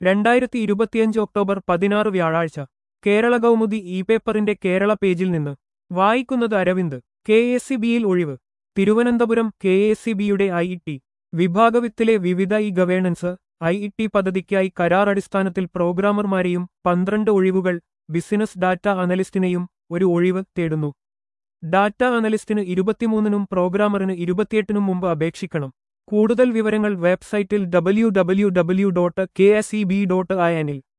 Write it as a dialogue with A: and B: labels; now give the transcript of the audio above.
A: രണ്ടായിരത്തി ഇരുപത്തിയഞ്ച് ഒക്ടോബർ പതിനാറ് വ്യാഴാഴ്ച കേരള കൗമുദി ഇ പേപ്പറിന്റെ കേരള പേജിൽ നിന്ന് വായിക്കുന്നത് അരവിന്ദ് കെ എസ് സി ബിയിൽ ഒഴിവ് തിരുവനന്തപുരം കെ എസ് സി ബിയുടെ ഐ ടി വിഭാഗവിത്തിലെ വിവിധ ഇ ഗവേണൻസ് ഐ ടി പദ്ധതിക്കായി കരാർ അടിസ്ഥാനത്തിൽ പ്രോഗ്രാമർമാരെയും പന്ത്രണ്ട് ഒഴിവുകൾ ബിസിനസ് ഡാറ്റ അനലിസ്റ്റിനെയും ഒരു ഒഴിവ് തേടുന്നു ഡാറ്റ അനലിസ്റ്റിന് ഇരുപത്തിമൂന്നിനും പ്രോഗ്രാമറിന് ഇരുപത്തിയെട്ടിനും മുമ്പ് അപേക്ഷിക്കണം കൂടുതൽ വിവരങ്ങൾ വെബ്സൈറ്റിൽ W W W dot K S E B dot I എനിൽ